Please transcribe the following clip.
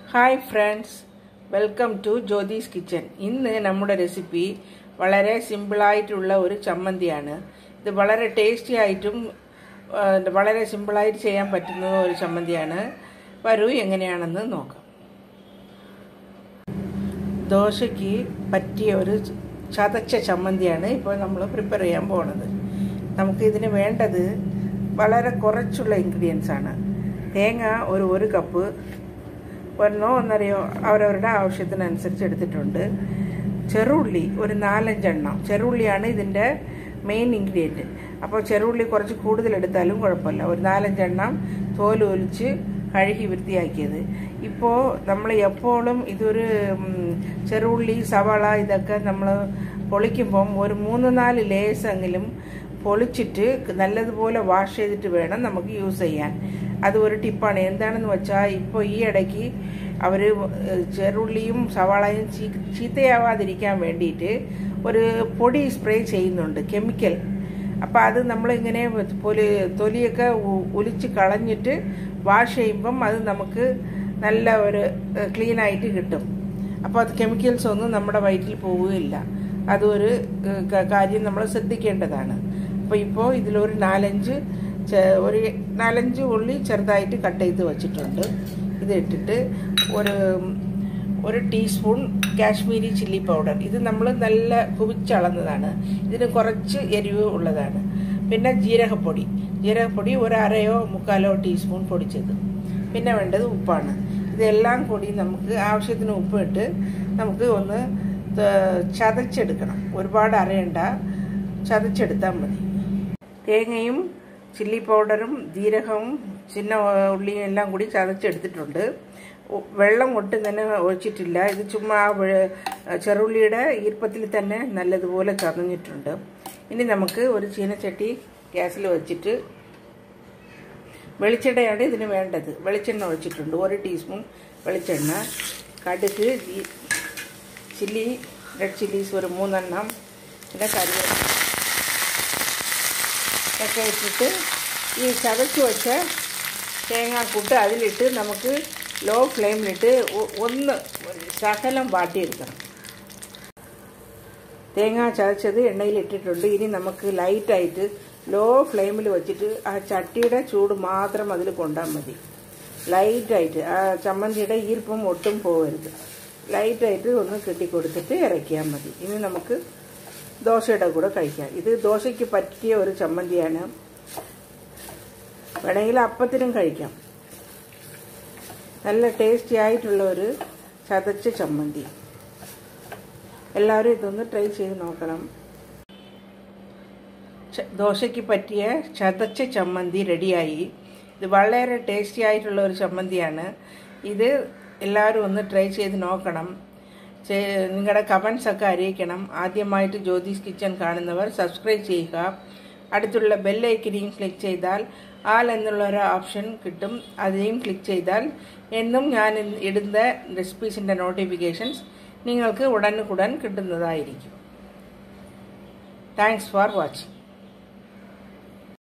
hi friends welcome to Jyothis kitchen ഇന്ന് നമ്മുടെ recipe വളരെ സിമ്പിളായിട്ടുള്ള ഒരു ചമ്മന്തിയാണ് ഇത് വളരെ ടേസ്റ്റി ആയിട്ടും ആ, വളരെ സിമ്പിളായിട്ട് ചെയ്യാൻ പറ്റുന്ന ഒരു ചമ്മന്തിയാണ് വരൂ എങ്ങനെയാണെന്ന് നോക്കാം ദോശയ്ക്ക് പറ്റിയ ഒരു ചതച്ച ചമ്മന്തിയാണ് ഇപ്പോൾ നമ്മൾ പ്രിപ്പയർ ചെയ്യാൻ പോണത് നമുക്ക് ഇതിന് വേണ്ടത് വളരെ കുറച്ചുള്ള ഇൻഗ്രീഡിയൻസ് ആണ് തേങ്ങ ഒരു ഒരു കപ്പ് ഒരെണ്ണോ ഒന്നരയോ അവരവരുടെ ആവശ്യത്തിനനുസരിച്ച് എടുത്തിട്ടുണ്ട് ചെറുള്ളി ഒരു നാലഞ്ചെണ്ണം ചെറുള്ളിയാണ് ഇതിൻ്റെ മെയിൻ ഇൻഗ്രീഡിയൻറ്റ് അപ്പോൾ ചെറുള്ളി കുറച്ച് കൂടുതൽ എടുത്താലും കുഴപ്പമില്ല ഒരു നാലഞ്ചെണ്ണം തോല് ഒലിച്ച് കഴുകി വൃത്തിയാക്കിയത് ഇപ്പോൾ നമ്മൾ എപ്പോഴും ഇതൊരു ഉം, ചെറുള്ളി സവാള ഇതൊക്കെ നമ്മൾ പൊളിക്കുമ്പം ഒരു മൂന്ന് നാല് ലേസെങ്കിലും പൊളിച്ചിട്ട് നല്ലതുപോലെ വാഷ് ചെയ്തിട്ട് വേണം നമുക്ക് യൂസ് ചെയ്യാൻ അത് ഒരു ടിപ്പാണ് എന്താണെന്ന് വെച്ചാൽ ഇപ്പോൾ ഈ ഇടയ്ക്ക് അവർ ചെറുള്ളിയും സവാളയും ചീ ചീത്തയാവാതിരിക്കാൻ വേണ്ടിയിട്ട് ഒരു പൊടി സ്പ്രേ ചെയ്യുന്നുണ്ട് കെമിക്കൽ അപ്പോൾ അത് നമ്മളിങ്ങനെ പൊലി തൊലിയൊക്കെ ഉ- ഒലിച്ച് കളഞ്ഞിട്ട് വാഷ് ചെയ്യുമ്പം അത് നമുക്ക് നല്ല ഒരു ക്ലീൻ ആയിട്ട് കിട്ടും അപ്പോൾ അത് കെമിക്കൽസ് ഒന്നും നമ്മുടെ വയറ്റിൽ പോവുകയില്ല അതൊരു ഏഹ്, ക- കാര്യം നമ്മൾ ശ്രദ്ധിക്കേണ്ടതാണ് അപ്പോൾ ഇപ്പോൾ ഇതിലൊരു നാലഞ്ച് ചെ- ഒരു നാലഞ്ച് ഉള്ളി ചെറുതായിട്ട് കട്ട് ചെയ്ത് വെച്ചിട്ടുണ്ട് ഇത് ഇട്ടിട്ട് ഒരു ഒരു ടീസ്പൂൺ കാശ്മീരി ചില്ലി പൗഡർ ഇത് നമ്മൾ നല്ല കുവിച്ചളന്നതാണ് ഇതിന് കുറച്ച് എരിവ് ഉള്ളതാണ് പിന്നെ ജീരകപ്പൊടി ജീരകപ്പൊടി ഒരു അരയോ മുക്കാലോ ടീസ്പൂൺ പൊടിച്ചത് പിന്നെ വേണ്ടത് ഉപ്പാണ് ഇതെല്ലാം കൂടി നമുക്ക് ആവശ്യത്തിന് ഉപ്പിട്ട് നമുക്ക് ഒന്ന് ത- ചതച്ചെടുക്കണം ഒരുപാട് അരയണ്ട ചതച്ചെടുത്താൽ മതി തേങ്ങയും ചില്ലി പൗഡറും ജീരകവും ചിന്ന ഉള്ളിയും എല്ലാം കൂടി ചതച്ചെടുത്തിട്ടുണ്ട് ഉ- വെള്ളം ഒട്ടും തന്നെ ഒഴിച്ചിട്ടില്ല ഇത് ചുമ്മാ ആ വെ- ചെറുള്ളിയുടെ ഈർപ്പത്തിൽ തന്നെ നല്ലതുപോലെ ചതഞ്ഞിട്ടുണ്ട് ഇനി നമുക്ക് ഒരു ചീനച്ചട്ടി ഗ്യാസിൽ വെച്ചിട്ട് വെളിച്ചെണ്ണയാണ് ഇതിന് വേണ്ടത് വെളിച്ചെണ്ണ ഒഴിച്ചിട്ടുണ്ട് ഒരു ടീസ്പൂൺ വെളിച്ചെണ്ണ കടുക് ജീ- ചില്ലി റെഡ് ചില്ലീസ് ഒരു മൂന്നെണ്ണം പിന്നെ കറിവേപ്പില ഒക്കെ ഇട്ടിട്ട് ഈ ചതച്ച് വെച്ച തേങ്ങാക്കൂട്ട് അതിലിട്ട് നമുക്ക് ലോ ഫ്ലെയിമിലിട്ട് ഒ- ഒന്ന് ശകലം വാട്ടിയെടുക്കണം തേങ്ങ ചതച്ചത് എണ്ണയിൽ ഇട്ടിട്ടുണ്ട് ഇനി നമുക്ക് ലൈറ്റായിട്ട് ലോ ഫ്ലെയിമിൽ വെച്ചിട്ട് ആ ചട്ടിയുടെ ചൂട് മാത്രം അതിൽ കൊണ്ടാൽ മതി ലൈറ്റായിട്ട് ആ ചമ്മന്തിയുടെ ഈർപ്പം ഒട്ടും പോകരുത് ലൈറ്റായിട്ട് ഒന്ന് കെട്ടിക്കൊടുത്തിട്ട് ഇറക്കിയാൽ മതി ഇനി നമുക്ക് ദോശയുടെ കൂടെ കഴിക്കാം ഇത് ദോശയ്ക്ക് പറ്റിയ ഒരു ചമ്മന്തിയാണ് വേണമെങ്കിൽ അപ്പത്തിനും കഴിക്കാം നല്ല ടേസ്റ്റി ആയിട്ടുള്ള ഒരു ചതച്ച ചമ്മന്തി എല്ലാവരും ഇതൊന്ന് ട്രൈ ചെയ്ത് നോക്കണം ച- ദോശയ്ക്ക് പറ്റിയ ചതച്ച ചമ്മന്തി റെഡിയായി ഇത് വളരെ ടേസ്റ്റി ആയിട്ടുള്ള ഒരു ചമ്മന്തിയാണ് ഇത് എല്ലാവരും ഒന്ന് ട്രൈ ചെയ്ത് നോക്കണം ചെ- നിങ്ങളുടെ കമൻസ് ഒക്കെ അറിയിക്കണം ആദ്യമായിട്ട് ജ്യോതിസ് കിച്ചൺ കാണുന്നവർ സബ്സ്ക്രൈബ് ചെയ്യുക അടുത്തുള്ള ബെല്ലൈക്കനെയും ക്ലിക്ക് ചെയ്താൽ ആൽ എന്നുള്ള ഒരു ഓപ്ഷൻ കിട്ടും അതിനെയും ക്ലിക്ക് ചെയ്താൽ എന്നും ഞാൻ ഇടുന്ന റെസിപ്പീസിൻ്റെ നോട്ടിഫിക്കേഷൻസ് നിങ്ങൾക്ക് ഉടനുകുടൻ കിട്ടുന്നതായിരിക്കും താങ്ക്സ് ഫോർ വാച്ചിങ്